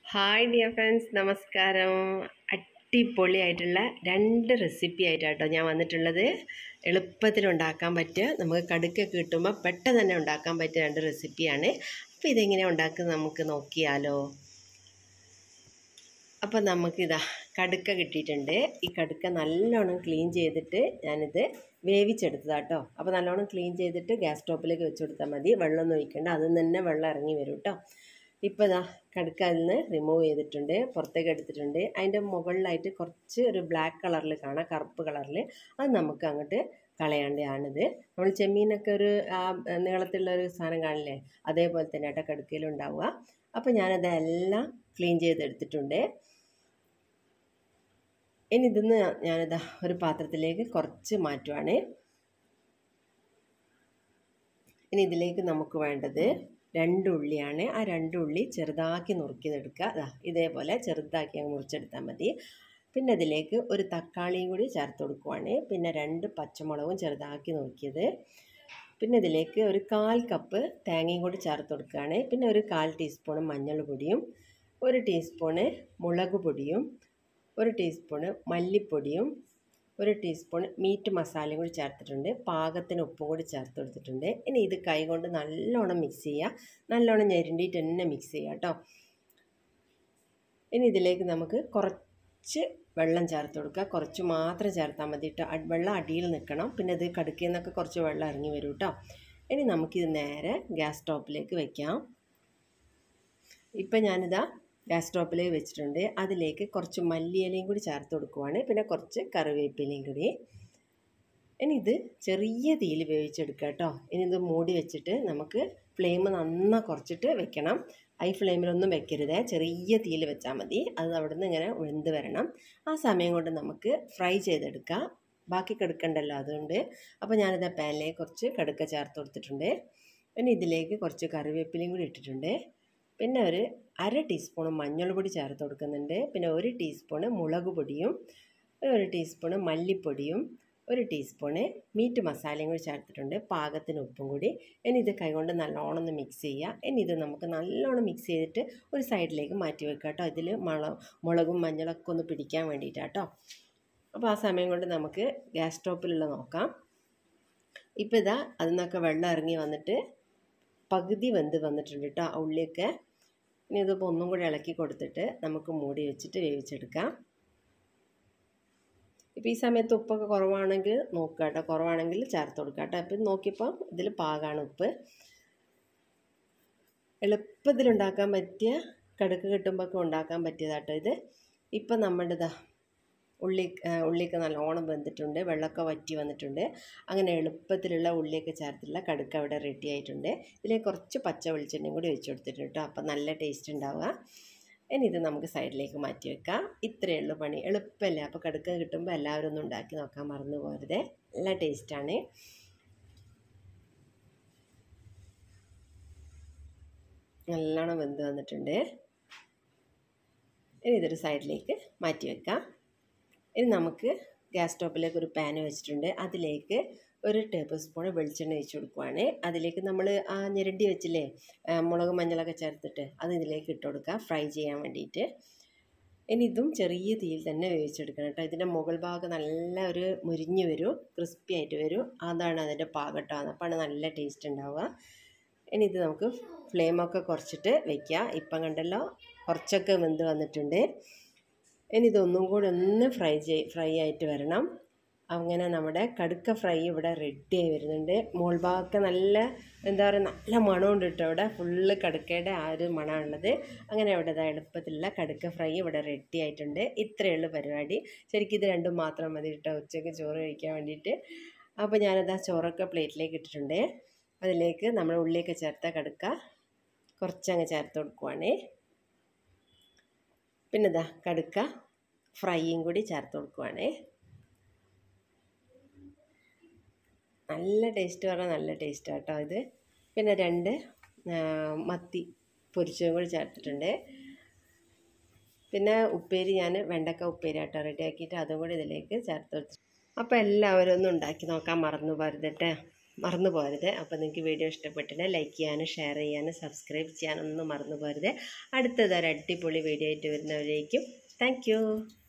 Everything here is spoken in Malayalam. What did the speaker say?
ഹായ് ഡിയർ ഫ്രണ്ട്സ് നമസ്കാരം അടിപൊളിയായിട്ടുള്ള രണ്ട് റെസിപ്പി ആയിട്ടാട്ടോ ഞാൻ വന്നിട്ടുള്ളത് എളുപ്പത്തിൽ ഉണ്ടാക്കാൻ പറ്റുക നമുക്ക് കടുക്കൊക്കെ കിട്ടുമ്പോൾ പെട്ടെന്ന് തന്നെ ഉണ്ടാക്കാൻ പറ്റിയ രണ്ട് റെസിപ്പിയാണ് അപ്പോൾ ഇതെങ്ങനെ ഉണ്ടാക്കുന്നത് നമുക്ക് നോക്കിയാലോ അപ്പോൾ നമുക്കിതാ കടുക്ക കിട്ടിയിട്ടുണ്ട് ഈ കടുക്ക നല്ലോണം ക്ലീൻ ചെയ്തിട്ട് ഞാനിത് വേവിച്ചെടുത്തതാട്ടോ അപ്പോൾ നല്ലോണം ക്ലീൻ ചെയ്തിട്ട് ഗ്യാസ് സ്റ്റോപ്പിലേക്ക് വെച്ച് കൊടുത്താൽ മതി വെള്ളമൊന്നും ഒഴിക്കണ്ട അതിൽ നിന്ന് തന്നെ വെള്ളം ഇറങ്ങി വരും കേട്ടോ ഇപ്പോൾ ഇതാ കടുക്ക അതിൽ നിന്ന് റിമൂവ് ചെയ്തിട്ടുണ്ട് പുറത്തേക്ക് എടുത്തിട്ടുണ്ട് അതിൻ്റെ മുകളിലായിട്ട് കുറച്ച് ഒരു ബ്ലാക്ക് കളറിൽ കാണാം കറുപ്പ് കളറിൽ അത് നമുക്ക് അങ്ങോട്ട് കളയേണ്ടതാണിത് നമ്മൾ ചെമ്മീനൊക്കെ ഒരു ആ നീളത്തിലുള്ള ഒരു സാധനം കാണില്ലേ അതേപോലെ തന്നെ കേട്ടോ കടുക്കയിലുണ്ടാവുക അപ്പോൾ ഞാനതെല്ലാം ക്ലീൻ ചെയ്തെടുത്തിട്ടുണ്ട് ഇനി ഇതിന്ന് ഞാനിതാ ഒരു പാത്രത്തിലേക്ക് കുറച്ച് മാറ്റുവാണ് ഇനി ഇതിലേക്ക് നമുക്ക് വേണ്ടത് രണ്ട് ഉള്ളിയാണ് ആ രണ്ട് ഉള്ളി ചെറുതാക്കി നുറുക്കിയെടുക്കുക അതാ ഇതേപോലെ ചെറുതാക്കി അങ്ങ് മുറിച്ചെടുത്താൽ മതി പിന്നെ അതിലേക്ക് ഒരു തക്കാളിയും കൂടി ചേർത്ത് കൊടുക്കുവാണ് പിന്നെ രണ്ട് പച്ചമുളകും ചെറുതാക്കി നുറുക്കിയത് പിന്നെ ഇതിലേക്ക് ഒരു കാൽ കപ്പ് തേങ്ങയും കൂടി ചേർത്ത് കൊടുക്കുകയാണ് പിന്നെ ഒരു കാൽ ടീസ്പൂൺ മഞ്ഞൾ പൊടിയും ഒരു ടീസ്പൂണ് മുളക് പൊടിയും ഒരു ടീസ്പൂണ് മല്ലിപ്പൊടിയും ഒരു ടീസ്പൂൺ മീറ്റ് മസാലയും കൂടി ചേർത്തിട്ടുണ്ട് പാകത്തിന് ഉപ്പും കൂടി ചേർത്ത് കൊടുത്തിട്ടുണ്ട് ഇനി ഇത് കൈ കൊണ്ട് നല്ലോണം മിക്സ് ചെയ്യുക നല്ലോണം ഞെരണ്ടിയിട്ട് തന്നെ മിക്സ് ചെയ്യുക കേട്ടോ ഇനി ഇതിലേക്ക് നമുക്ക് കുറച്ച് വെള്ളം ചേർത്ത് കൊടുക്കുക കുറച്ച് മാത്രം ചേർത്താൽ മതി കേട്ടോ വെള്ളം അടിയിൽ നിൽക്കണം പിന്നെ ഇത് കടുക്കിൽ നിന്നൊക്കെ കുറച്ച് വെള്ളം ഇറങ്ങി വരും കേട്ടോ ഇനി നമുക്കിത് നേരെ ഗ്യാസ് സ്റ്റോപ്പിലേക്ക് വെക്കാം ഇപ്പം ഞാനിതാ ഗ്യാസ് സ്റ്റോപ്പിലേക്ക് വെച്ചിട്ടുണ്ട് അതിലേക്ക് കുറച്ച് മല്ലിയിലയും കൂടി ചേർത്ത് കൊടുക്കുവാണ് പിന്നെ കുറച്ച് കറിവേപ്പിലയും കൂടി ഇനി ഇത് ചെറിയ തീയിൽ വേവിച്ചെടുക്കുക കേട്ടോ ഇനി ഇത് മൂടി വെച്ചിട്ട് നമുക്ക് ഫ്ലെയിം നന്നാ കുറച്ചിട്ട് വെക്കണം ഹൈ ഫ്ലെയിമിലൊന്നും വെക്കരുത് ചെറിയ തീയിൽ വെച്ചാൽ മതി അത് അവിടെ നിന്ന് ഇങ്ങനെ വെന്ത് വരണം ആ സമയം കൊണ്ട് നമുക്ക് ഫ്രൈ ചെയ്തെടുക്കാം ബാക്കി കടുക്കണ്ടല്ലോ അതുകൊണ്ട് അപ്പോൾ ഞാനിത് പാനിലേക്ക് കുറച്ച് കടുക്ക ചേർത്ത് കൊടുത്തിട്ടുണ്ട് പിന്നെ ഇതിലേക്ക് കുറച്ച് കറിവേപ്പിലയും കൂടി ഇട്ടിട്ടുണ്ട് പിന്നെ ഒരു അര ടീസ്പൂൺ മഞ്ഞൾ പൊടി ചേർത്ത് കൊടുക്കുന്നുണ്ട് പിന്നെ ഒരു ടീസ്പൂണ് മുളക് പൊടിയും ഒരു ടീസ്പൂണ് മല്ലിപ്പൊടിയും ഒരു ടീസ്പൂണ് മീറ്റ് മസാലയും കൂടി ചേർത്തിട്ടുണ്ട് പാകത്തിന് ഉപ്പും കൂടി ഇനി ഇത് കൈകൊണ്ട് നല്ലോണം ഒന്ന് മിക്സ് ചെയ്യുക ഇനി ഇത് നമുക്ക് നല്ലോണം മിക്സ് ചെയ്തിട്ട് ഒരു സൈഡിലേക്ക് മാറ്റി വെക്കുക കേട്ടോ ഇതിൽ മുള മുളകും മഞ്ഞളൊക്കെ ഒന്ന് പിടിക്കാൻ വേണ്ടിയിട്ടാട്ടോ അപ്പോൾ ആ സമയം കൊണ്ട് നമുക്ക് ഗ്യാസ് സ്റ്റോപ്പിലുള്ള നോക്കാം ഇപ്പോൾ ഇതാ അതിൽ നിന്നൊക്കെ വെള്ളം ഇറങ്ങി വന്നിട്ട് പകുതി വെന്ത് വന്നിട്ടുണ്ട് കേട്ടോ ആ ഉള്ളിയൊക്കെ ഇനി ഇതിപ്പോൾ ഒന്നും കൂടി ഇളക്കി കൊടുത്തിട്ട് നമുക്ക് മൂടി വെച്ചിട്ട് വേവിച്ചെടുക്കാം ഇപ്പോൾ ഈ സമയത്ത് ഉപ്പൊക്കെ കുറവാണെങ്കിൽ നോക്കുക കേട്ടോ കുറവാണെങ്കിൽ ചേർത്ത് കൊടുക്കുക കേട്ടോ അപ്പം നോക്കിയപ്പോൾ ഇതിൽ പാകമാണ് ഉപ്പ് എളുപ്പത്തിൽ ഉണ്ടാക്കാൻ പറ്റിയ കടുക്ക് കിട്ടുമ്പോൾ ഉണ്ടാക്കാൻ പറ്റിയതാട്ടോ ഇത് ഇപ്പം നമ്മുടെ ഇതാ ഉള്ളി ഉള്ളിയൊക്കെ നല്ലോണം വെന്തിട്ടുണ്ട് വെള്ളമൊക്കെ വറ്റി വന്നിട്ടുണ്ട് അങ്ങനെ എളുപ്പത്തിലുള്ള ഉള്ളിയൊക്കെ ചേർത്തുള്ള കടുക്ക അവിടെ റെഡി ആയിട്ടുണ്ട് ഇതിലേക്ക് കുറച്ച് പച്ച വെളിച്ചെണ്ണയും കൂടി ഒഴിച്ചു കൊടുത്തിട്ടുണ്ട് കേട്ടോ അപ്പോൾ നല്ല ടേസ്റ്റ് ഉണ്ടാവുക ഇനി ഇത് നമുക്ക് സൈഡിലേക്ക് മാറ്റി വെക്കാം ഇത്രയേ ഉള്ളൂ പണി എളുപ്പമല്ലേ അപ്പോൾ കടുക്ക കിട്ടുമ്പോൾ എല്ലാവരും ഒന്ന് ഉണ്ടാക്കി നോക്കാൻ മറന്നു പോകരുത് നല്ല ടേസ്റ്റാണ് നല്ലോണം വെന്ത് വന്നിട്ടുണ്ട് ഇനി ഇതൊരു സൈഡിലേക്ക് മാറ്റി വെക്കാം ഇനി നമുക്ക് ഗ്യാസ് സ്റ്റോപ്പിലേക്ക് ഒരു പാൻ വെച്ചിട്ടുണ്ട് അതിലേക്ക് ഒരു ടേബിൾ സ്പൂൺ വെളിച്ചെണ്ണ ഒഴിച്ച് കൊടുക്കുവാണ് അതിലേക്ക് നമ്മൾ ആ ഞെരണ്ടി വെച്ചില്ലേ മുളക് മഞ്ഞളൊക്കെ ചേർത്തിട്ട് അത് ഇതിലേക്ക് ഇട്ട് കൊടുക്കുക ഫ്രൈ ചെയ്യാൻ വേണ്ടിയിട്ട് ഇനി ഇതും ചെറിയ തീയിൽ തന്നെ വേവിച്ചെടുക്കണം കേട്ടോ ഇതിൻ്റെ മുകൾ ഭാഗം നല്ല ഒരു മുരിഞ്ഞ് വരും ക്രിസ്പി ആയിട്ട് വരും അതാണ് അതിൻ്റെ പാകട്ടോ അപ്പോഴാണ് നല്ല ടേസ്റ്റ് ഉണ്ടാവുക ഇനി ഇത് നമുക്ക് ഫ്ലെയിമൊക്കെ കുറച്ചിട്ട് വെക്കുക ഇപ്പം കണ്ടല്ലോ കുറച്ചൊക്കെ വെന്ത് വന്നിട്ടുണ്ട് ഇനി ഇതൊന്നും കൂടി ഒന്ന് ഫ്രൈ ചെയ് ഫ്രൈ ആയിട്ട് വരണം അങ്ങനെ നമ്മുടെ കടുക്ക ഫ്രൈ ഇവിടെ റെഡിയായി വരുന്നുണ്ട് മോൾ ഭാഗമൊക്കെ നല്ല എന്താ പറയുക നല്ല മണമുണ്ട് കേട്ടോ ഇവിടെ ഫുള്ള് കടുക്കയുടെ ആ ഒരു മണമുള്ളത് അങ്ങനെ ഇവിടെ ഇതാ എളുപ്പത്തിലുള്ള കടുക്ക ഫ്രൈ ഇവിടെ റെഡി ആയിട്ടുണ്ട് ഇത്രയേ ഉള്ളൂ പരിപാടി ശരിക്കും ഇത് രണ്ടും മാത്രം മതി കേട്ടോ ഉച്ചയ്ക്ക് ചോറ് കഴിക്കാൻ വേണ്ടിയിട്ട് അപ്പോൾ ഞാനത് ആ ചോറൊക്കെ പ്ലേറ്റിലേക്ക് ഇട്ടിട്ടുണ്ട് അതിലേക്ക് നമ്മൾ ഉള്ളിയൊക്കെ ചേർത്ത കടുക്ക കുറച്ചങ്ങ് ചേർത്ത് കൊടുക്കുവാണേ പിന്നെ ഇതാ കടുക്ക ഫ്രൈയും കൂടി ചേർത്ത് കൊടുക്കുവാണേ നല്ല ടേസ്റ്റ് പറഞ്ഞാൽ നല്ല ടേസ്റ്റ് കേട്ടോ ഇത് പിന്നെ രണ്ട് മത്തി പൊരിച്ചതും കൂടി ചേർത്തിട്ടുണ്ട് പിന്നെ ഉപ്പേരി ഞാൻ വെണ്ടക്ക ഉപ്പേരി ആട്ടോ റെഡിയാക്കിയിട്ട് അതും കൂടി ഇതിലേക്ക് ചേർത്ത് വെച്ചു അപ്പോൾ എല്ലാവരും ഒന്ന് ഉണ്ടാക്കി നോക്കാൻ മറന്നു പോരുതട്ടെ മറന്നു പോകരുത് അപ്പോൾ നിങ്ങൾക്ക് വീഡിയോ ഇഷ്ടപ്പെട്ടിട്ടുണ്ടെങ്കിൽ ലൈക്ക് ചെയ്യാനും ഷെയർ ചെയ്യാനും സബ്സ്ക്രൈബ് ചെയ്യാനൊന്നും മറന്നു പോകരുത് അടുത്തത് ഒരു അടിപൊളി വീഡിയോ ആയിട്ട് വരുന്നവരേക്കും താങ്ക്